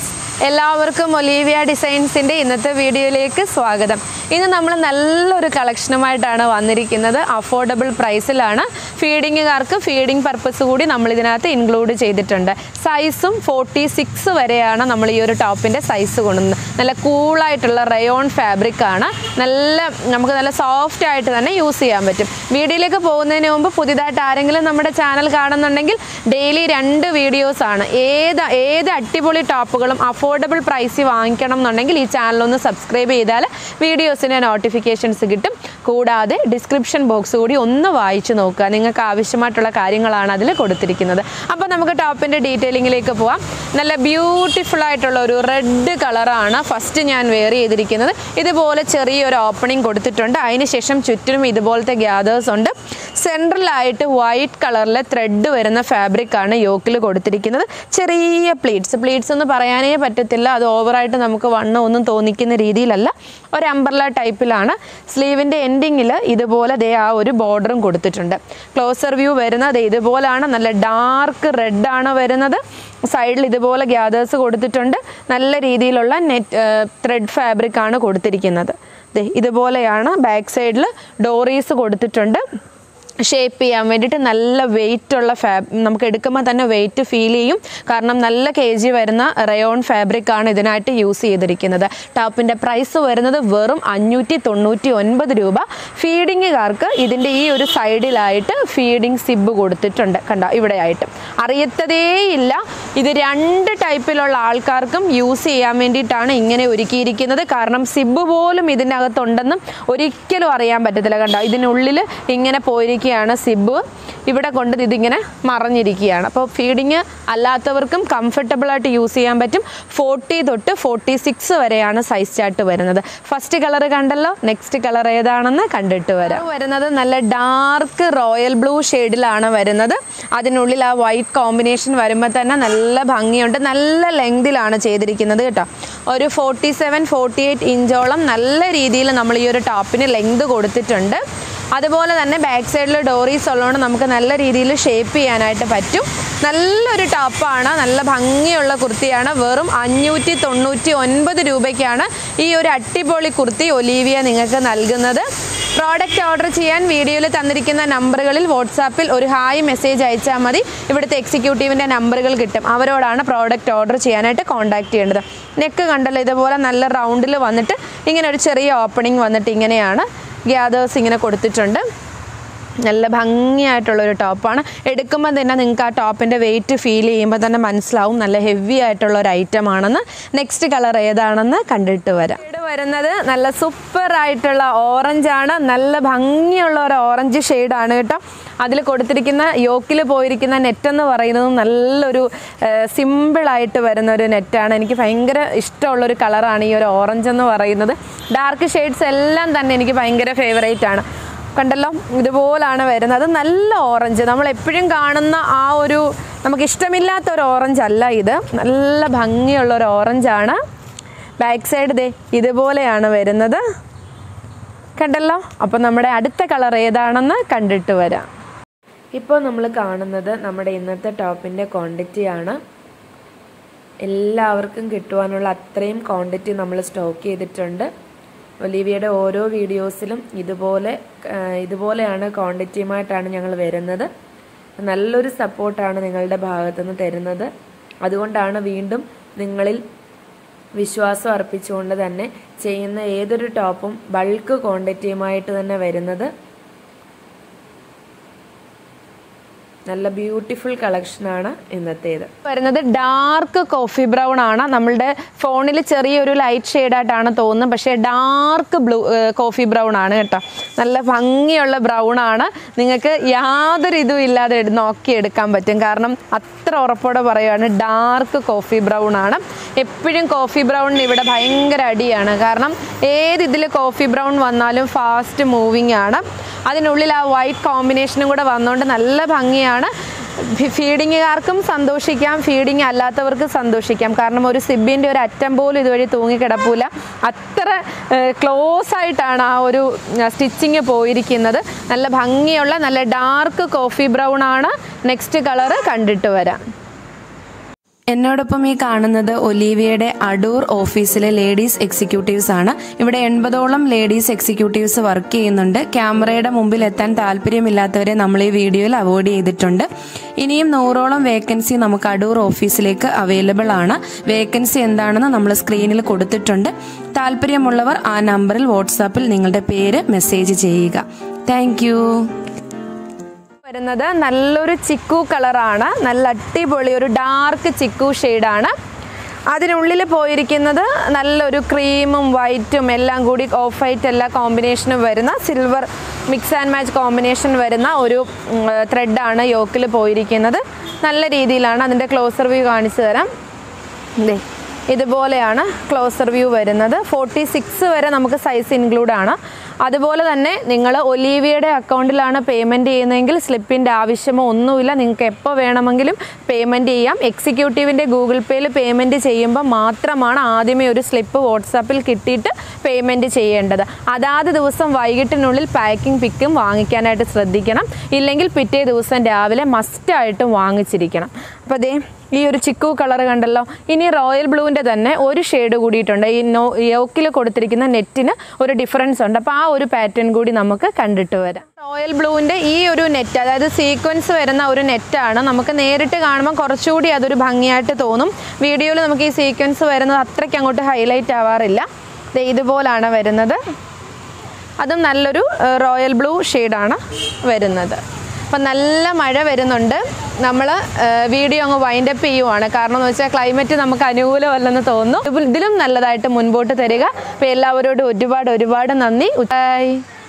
friends എല്ലാവർക്കും Olivia ഡിസൈൻസിൻ്റെ ഇന്നത്തെ വീഡിയോയിലേക്ക് സ്വാഗതം ഇന്ന് നമ്മൾ നല്ലൊരു കളക്ഷനുമായിട്ടാണ് വന്നിരിക്കുന്നത് അഫോർഡബിൾ പ്രൈസിലാണ് ഫീഡിങ്ങുകാർക്ക് ഫീഡിംഗ് പർപ്പസ് കൂടി നമ്മൾ ഇതിനകത്ത് ഇൻക്ലൂഡ് ചെയ്തിട്ടുണ്ട് സൈസും ഫോർട്ടി സിക്സ് വരെയാണ് നമ്മൾ ഈ ഒരു ടോപ്പിൻ്റെ സൈസ് കൊണ്ടുവന്നത് നല്ല കൂളായിട്ടുള്ള റയോൺ ഫാബ്രിക് ആണ് നല്ല നമുക്ക് നല്ല സോഫ്റ്റ് ആയിട്ട് തന്നെ യൂസ് ചെയ്യാൻ പറ്റും വീഡിയോയിലേക്ക് പോകുന്നതിന് മുമ്പ് പുതിയതായിട്ട് ആരെങ്കിലും നമ്മുടെ ചാനൽ കാണുന്നുണ്ടെങ്കിൽ ഡെയിലി രണ്ട് വീഡിയോസ് ആണ് ഏത് ഏത് അടിപൊളി ടോപ്പുകളും അഫോർഡബിൾ പ്രൈസിൽ വാങ്ങിക്കണം എന്നുണ്ടെങ്കിൽ ഈ ചാനൽ ഒന്ന് സബ്സ്ക്രൈബ് ചെയ്താൽ വീഡിയോസിൻ്റെ നോട്ടിഫിക്കേഷൻസ് കിട്ടും കൂടാതെ ഡിസ്ക്രിപ്ഷൻ ബോക്സ് കൂടി ഒന്ന് വായിച്ചു നോക്കുക നിങ്ങൾക്ക് ആവശ്യമായിട്ടുള്ള കാര്യങ്ങളാണ് അതിൽ കൊടുത്തിരിക്കുന്നത് അപ്പോൾ നമുക്ക് ടോപ്പിൻ്റെ ഡീറ്റെയിലിങ്ങിലേക്ക് പോവാം നല്ല ബ്യൂട്ടിഫുൾ ആയിട്ടുള്ള ഒരു റെഡ് കളറാണ് ഫസ്റ്റ് ഞാൻ വെയർ ചെയ്തിരിക്കുന്നത് ഇതുപോലെ ചെറിയൊരു ഓപ്പണിംഗ് കൊടുത്തിട്ടുണ്ട് അതിനുശേഷം ചുറ്റിനും ഇതുപോലത്തെ ഗ്യാദേഴ്സ് ഉണ്ട് സെൻട്രലായിട്ട് വൈറ്റ് കളറിലെ ത്രെഡ് വരുന്ന ഫാബ്രിക് ആണ് യോക്കിൽ കൊടുത്തിരിക്കുന്നത് ചെറിയ പ്ലീറ്റ്സ് പ്ലീറ്റ്സ് എന്ന് പറയാനേ പറ്റത്തില്ല അത് ഓവറായിട്ട് നമുക്ക് വണ്ണം ഒന്നും തോന്നിക്കുന്ന രീതിയിലല്ല ഒരു അംബർല ടൈപ്പിലാണ് സ്ലീവിൻ്റെ എൻഡിങ്ങിൽ ഇതുപോലെ ദേ ആ ഒരു ബോർഡറും കൊടുത്തിട്ടുണ്ട് ക്ലോസർ വ്യൂ വരുന്നത് ഇതുപോലാണ് നല്ല ഡാർക്ക് റെഡ് ആണ് വരുന്നത് സൈഡിൽ ഇതുപോലെ ഗ്യാദേഴ്സ് കൊടുത്തിട്ടുണ്ട് നല്ല രീതിയിലുള്ള നെറ്റ് ത്രെഡ് ഫാബ്രിക് ആണ് കൊടുത്തിരിക്കുന്നത് ദേ ഇതുപോലെയാണ് ബാക്ക് സൈഡിൽ ഡോറീസ് കൊടുത്തിട്ടുണ്ട് ഷേപ്പ് ചെയ്യാൻ വേണ്ടിയിട്ട് നല്ല വെയിറ്റ് ഉള്ള ഫാബ് നമുക്ക് എടുക്കുമ്പോൾ തന്നെ വെയിറ്റ് ഫീൽ ചെയ്യും കാരണം നല്ല കെ ജി വരുന്ന റയോൺ ഫാബ്രിക് ആണ് ഇതിനായിട്ട് യൂസ് ചെയ്തിരിക്കുന്നത് ടോപ്പിൻ്റെ പ്രൈസ് വരുന്നത് വെറും അഞ്ഞൂറ്റി തൊണ്ണൂറ്റി ഒൻപത് രൂപ ഫീഡിങ്ങുകാർക്ക് ഇതിൻ്റെ ഈ ഒരു സൈഡിലായിട്ട് ഫീഡിങ് സിബ് കൊടുത്തിട്ടുണ്ട് കണ്ട ഇവിടെയായിട്ട് അറിയത്തതേയില്ല ഇത് രണ്ട് ടൈപ്പിലുള്ള ആൾക്കാർക്കും യൂസ് ചെയ്യാൻ വേണ്ടിയിട്ടാണ് ഇങ്ങനെ ഒരുക്കിയിരിക്കുന്നത് കാരണം സിബ് പോലും ഇതിൻ്റെ അകത്തുണ്ടെന്നും ഒരിക്കലും അറിയാൻ പറ്റത്തില്ല കണ്ടോ ഇതിനുള്ളിൽ ഇങ്ങനെ പോയിരിക്കുകയാണ് സിബ് ഇവിടെ കൊണ്ട് ഇതിങ്ങനെ മറഞ്ഞിരിക്കുകയാണ് അപ്പോൾ ഫീഡിങ് അല്ലാത്തവർക്കും കംഫർട്ടബിൾ ആയിട്ട് യൂസ് ചെയ്യാൻ പറ്റും ഫോർട്ടി തൊട്ട് ഫോർട്ടി സിക്സ് വരെയാണ് സൈസ് ചാർട്ട് വരുന്നത് ഫസ്റ്റ് കളർ കണ്ടല്ലോ നെക്സ്റ്റ് കളർ ഏതാണെന്ന് കണ്ടിട്ട് വരാം വരുന്നത് നല്ല ഡാർക്ക് റോയൽ ബ്ലൂ ഷെയ്ഡിലാണ് വരുന്നത് അതിനുള്ളിൽ ആ വൈറ്റ് കോമ്പിനേഷൻ വരുമ്പോൾ തന്നെ നല്ല ഭംഗിയുണ്ട് നല്ല ലെങ്തിലാണ് ചെയ്തിരിക്കുന്നത് കേട്ടോ ഒരു ഫോർട്ടി സെവൻ ഫോർട്ടി എയ്റ്റ് ഇഞ്ചോളം നല്ല രീതിയിൽ നമ്മൾ ഈ ഒരു ടോപ്പിന് ലെങ്ത് കൊടുത്തിട്ടുണ്ട് അതുപോലെ തന്നെ ബാക്ക് സൈഡിൽ ഡോറീസ് ഉള്ളതുകൊണ്ട് നമുക്ക് നല്ല രീതിയിൽ ഷേപ്പ് ചെയ്യാനായിട്ട് പറ്റും നല്ലൊരു ടോപ്പാണ് നല്ല ഭംഗിയുള്ള കുർത്തിയാണ് വെറും അഞ്ഞൂറ്റി തൊണ്ണൂറ്റി ഒൻപത് രൂപയ്ക്കാണ് ഈ ഒരു അടിപൊളി കുർത്തി ഒലീവിയ നിങ്ങൾക്ക് നൽകുന്നത് പ്രോഡക്റ്റ് ഓർഡർ ചെയ്യാൻ വീഡിയോയിൽ തന്നിരിക്കുന്ന നമ്പറുകളിൽ വാട്സാപ്പിൽ ഒരു ഹായ് മെസ്സേജ് അയച്ചാൽ മതി ഇവിടുത്തെ എക്സിക്യൂട്ടീവിൻ്റെ നമ്പറുകൾ കിട്ടും അവരോടാണ് പ്രോഡക്റ്റ് ഓർഡർ ചെയ്യാനായിട്ട് കോൺടാക്ട് ചെയ്യേണ്ടത് നെക്ക് കണ്ടല്ലോ ഇതുപോലെ നല്ല റൗണ്ടിൽ വന്നിട്ട് ഇങ്ങനെ ഒരു ചെറിയ ഓപ്പണിംഗ് വന്നിട്ട് ഇങ്ങനെയാണ് ഗ്യാദേഴ്സ് ഇങ്ങനെ കൊടുത്തിട്ടുണ്ട് നല്ല ഭംഗിയായിട്ടുള്ള ഒരു ടോപ്പാണ് എടുക്കുമ്പോൾ തന്നെ നിങ്ങൾക്ക് ആ ടോപ്പിൻ്റെ വെയിറ്റ് ഫീൽ ചെയ്യുമ്പോൾ തന്നെ മനസ്സിലാവും നല്ല ഹെവി ആയിട്ടുള്ള ഒരു ഐറ്റം ആണെന്ന് നെക്സ്റ്റ് കളർ ഏതാണെന്ന് കണ്ടിട്ട് വരാം ഇവിടെ വരുന്നത് നല്ല സൂപ്പർ ആയിട്ടുള്ള ഓറഞ്ച് ആണ് നല്ല ഭംഗിയുള്ള ഒരു ഓറഞ്ച് ഷെയ്ഡാണ് കേട്ടോ അതിൽ കൊടുത്തിരിക്കുന്ന യോക്കിൽ പോയിരിക്കുന്ന നെറ്റ് എന്ന് പറയുന്നത് നല്ലൊരു സിമ്പിളായിട്ട് വരുന്ന ഒരു നെറ്റാണ് എനിക്ക് ഭയങ്കര ഇഷ്ടമുള്ളൊരു കളറാണ് ഈ ഒരു ഓറഞ്ച് എന്ന് പറയുന്നത് ഡാർക്ക് ഷെയ്ഡ്സ് എല്ലാം തന്നെ എനിക്ക് ഭയങ്കര ഫേവറേറ്റ് ആണ് കണ്ടല്ലോ ഇതുപോലാണ് വരുന്നത് നല്ല ഓറഞ്ച് നമ്മൾ എപ്പോഴും കാണുന്ന ആ ഒരു നമുക്ക് ഇഷ്ടമില്ലാത്ത ഒരു ഓറഞ്ച് അല്ല ഇത് നല്ല ഭംഗിയുള്ള ഒരു ഓറഞ്ചാണ് ബാക്ക് സൈഡ് ദേ ഇതുപോലെയാണ് വരുന്നത് കണ്ടല്ലോ അപ്പം നമ്മുടെ അടുത്ത കളർ ഏതാണെന്ന് കണ്ടിട്ട് വരാം ഇപ്പോൾ നമ്മൾ കാണുന്നത് നമ്മുടെ ഇന്നത്തെ ടോപ്പിൻ്റെ ക്വാണ്ടിറ്റിയാണ് എല്ലാവർക്കും കിട്ടുവാനുള്ള അത്രയും ക്വാണ്ടിറ്റി നമ്മൾ സ്റ്റോക്ക് ചെയ്തിട്ടുണ്ട് ഒലീവിയയുടെ ഓരോ വീഡിയോസിലും ഇതുപോലെ ആ, ഇതുപോലെയാണ് ക്വാണ്ടിറ്റിയുമായിട്ടാണ് ഞങ്ങൾ വരുന്നത് നല്ലൊരു സപ്പോർട്ടാണ് നിങ്ങളുടെ ഭാഗത്തുനിന്ന് തരുന്നത് അതുകൊണ്ടാണ് വീണ്ടും നിങ്ങളിൽ വിശ്വാസം അർപ്പിച്ചുകൊണ്ട് തന്നെ ചെയ്യുന്ന ഏതൊരു ടോപ്പും ബൾക്ക് ക്വാണ്ടിറ്റിയുമായിട്ട് തന്നെ വരുന്നത് നല്ല ബ്യൂട്ടിഫുൾ കളക്ഷനാണ് ഇന്നത്തേത് വരുന്നത് ഡാർക്ക് കോഫി ബ്രൗൺ ആണ് നമ്മളുടെ ഫോണിൽ ചെറിയൊരു ലൈറ്റ് ഷെയ്ഡായിട്ടാണ് തോന്നുന്നത് പക്ഷേ ഡാർക്ക് ബ്ലൂ കോഫി ബ്രൗൺ ആണ് കേട്ടോ നല്ല ഭംഗിയുള്ള ബ്രൗൺ ആണ് നിങ്ങൾക്ക് യാതൊരു ഇതും ഇല്ലാതെ എടു- നോക്കിയെടുക്കാൻ പറ്റും കാരണം അത്ര ഉറപ്പോടെ പറയുകയാണ് ഡാർക്ക് കോഫി ബ്രൗൺ ആണ് എപ്പോഴും കോഫി ബ്രൗണിന് ഇവിടെ ഭയങ്കര അടിയാണ് കാരണം ഏത് ഇതിൽ കോഫി ബ്രൗൺ വന്നാലും ഫാസ്റ്റ് മൂവിങ് ആണ് അതിനുള്ളിൽ ആ വൈറ്റ് കോമ്പിനേഷനും കൂടെ വന്നുകൊണ്ട് നല്ല ഭംഗിയാണ് ഫീഡിങ്ങുകാർക്കും സന്തോഷിക്കാം ഫീഡിങ് അല്ലാത്തവർക്ക് സന്തോഷിക്കാം കാരണം ഒരു സിബിൻ്റെ ഒരു അറ്റം പോലും ഇതുവഴി തൂങ്ങിക്കിടപ്പൂല അത്ര ക്ലോസ് ആയിട്ടാണ് ആ ഒരു സ്റ്റിച്ചിങ് പോയിരിക്കുന്നത് നല്ല ഭംഗിയുള്ള നല്ല ഡാർക്ക് കോഫി ബ്രൗൺ ആണ് നെക്സ്റ്റ് കളറ് കണ്ടിട്ട് വരാം എന്നോടൊപ്പം ഈ കാണുന്നത് ഒലീവിയയുടെ അടൂർ ഓഫീസിലെ ലേഡീസ് എക്സിക്യൂട്ടീവ്സ് ആണ് ഇവിടെ എൺപതോളം ലേഡീസ് എക്സിക്യൂട്ടീവ്സ് വർക്ക് ചെയ്യുന്നുണ്ട് ക്യാമറയുടെ മുമ്പിൽ എത്താൻ താല്പര്യമില്ലാത്തവരെ നമ്മൾ ഈ വീഡിയോയിൽ അവോയ്ഡ് ചെയ്തിട്ടുണ്ട് ഇനിയും നൂറോളം വേക്കൻസി നമുക്ക് അടൂർ ഓഫീസിലേക്ക് അവൈലബിൾ ആണ് വേക്കൻസി എന്താണെന്ന് നമ്മൾ സ്ക്രീനിൽ കൊടുത്തിട്ടുണ്ട് താല്പര്യമുള്ളവർ ആ നമ്പറിൽ വാട്സാപ്പിൽ നിങ്ങളുടെ പേര് മെസ്സേജ് ചെയ്യുക താങ്ക് വരുന്നത് നല്ലൊരു ചിക്കു കളറാണ് നല്ല അടിപൊളി ഒരു ഡാർക്ക് ചിക്കു ഷെയ്ഡാണ് അതിനുള്ളിൽ പോയിരിക്കുന്നത് നല്ലൊരു ക്രീമും വൈറ്റും എല്ലാം കൂടി ഓഫ് വൈറ്റ് എല്ലാ കോമ്പിനേഷനും വരുന്ന silver mix and match combination വരുന്ന ഒരു ത്രെഡാണ് യോക്കിൽ പോയിരിക്കുന്നത് നല്ല രീതിയിലാണ് അതിൻ്റെ ക്ലോസർ വ്യൂ കാണിച്ചു തരാം ദേ ഇതുപോലെയാണ് ക്ലോസർ വ്യൂ വരുന്നത് ഫോർട്ടി സിക്സ് വരെ നമുക്ക് സൈസ് ഇൻക്ലൂഡ് ആണ് അതുപോലെ തന്നെ നിങ്ങൾ ഒലീവിയയുടെ അക്കൗണ്ടിലാണ് പേയ്മെൻറ്റ് ചെയ്യുന്നതെങ്കിൽ സ്ലിപ്പിൻ്റെ ആവശ്യമോ ഒന്നുമില്ല നിങ്ങൾക്ക് എപ്പോൾ വേണമെങ്കിലും പേയ്മെൻറ്റ് ചെയ്യാം എക്സിക്യൂട്ടീവിൻ്റെ ഗൂഗിൾ പേയിൽ പേയ്മെൻറ്റ് ചെയ്യുമ്പോൾ മാത്രമാണ് ആദ്യമേ ഒരു സ്ലിപ്പ് വാട്സാപ്പിൽ കിട്ടിയിട്ട് പേയ്മെൻറ്റ് ചെയ്യേണ്ടത് അതാത് ദിവസം വൈകിട്ടിനുള്ളിൽ പാക്കിംഗ് പിക്കും വാങ്ങിക്കാനായിട്ട് ശ്രദ്ധിക്കണം ഇല്ലെങ്കിൽ പിറ്റേ ദിവസം രാവിലെ മസ്റ്റായിട്ടും വാങ്ങിച്ചിരിക്കണം അപ്പോൾ അതേ ഈ ഒരു ചിക്കു കളർ കണ്ടല്ലോ ഇനി റോയൽ ബ്ലൂവിൻ്റെ തന്നെ ഒരു ഷെയ്ഡ് കൂടിയിട്ടുണ്ട് ഈ നോ യോക്കിൽ കൊടുത്തിരിക്കുന്ന നെറ്റിന് ഒരു ഡിഫറൻസ് ഉണ്ട് അപ്പോൾ ആ ഒരു പാറ്റേൺ കൂടി നമുക്ക് കണ്ടിട്ട് വരാം റോയൽ ബ്ലൂവിൻ്റെ ഈ ഒരു നെറ്റ് അതായത് സീക്വൻസ് വരുന്ന ഒരു നെറ്റാണ് നമുക്ക് നേരിട്ട് കാണുമ്പോൾ കുറച്ചുകൂടി അതൊരു ഭംഗിയായിട്ട് തോന്നും വീഡിയോയിൽ നമുക്ക് ഈ സീക്വൻസ് വരുന്നത് അത്രയ്ക്ക് അങ്ങോട്ട് ഹൈലൈറ്റ് ആവാറില്ല ദേ ഇതുപോലാണ് വരുന്നത് അതും നല്ലൊരു ഏഹ്, റോയൽ ബ്ലൂ ഷെയ്ഡാണ് വരുന്നത് അപ്പം നല്ല മഴ വരുന്നുണ്ട് നമ്മൾ വീഡിയോ അങ്ങ് വൈൻഡപ്പ് ചെയ്യുവാണ് കാരണം എന്ന് വെച്ചാൽ ക്ലൈമറ്റ് നമുക്ക് അനുകൂലമല്ലെന്ന് തോന്നുന്നു ഇതിലും നല്ലതായിട്ട് മുൻപോട്ട് തരിക അപ്പോൾ എല്ലാവരോടും ഒരുപാട് ഒരുപാട് നന്ദി ബൈ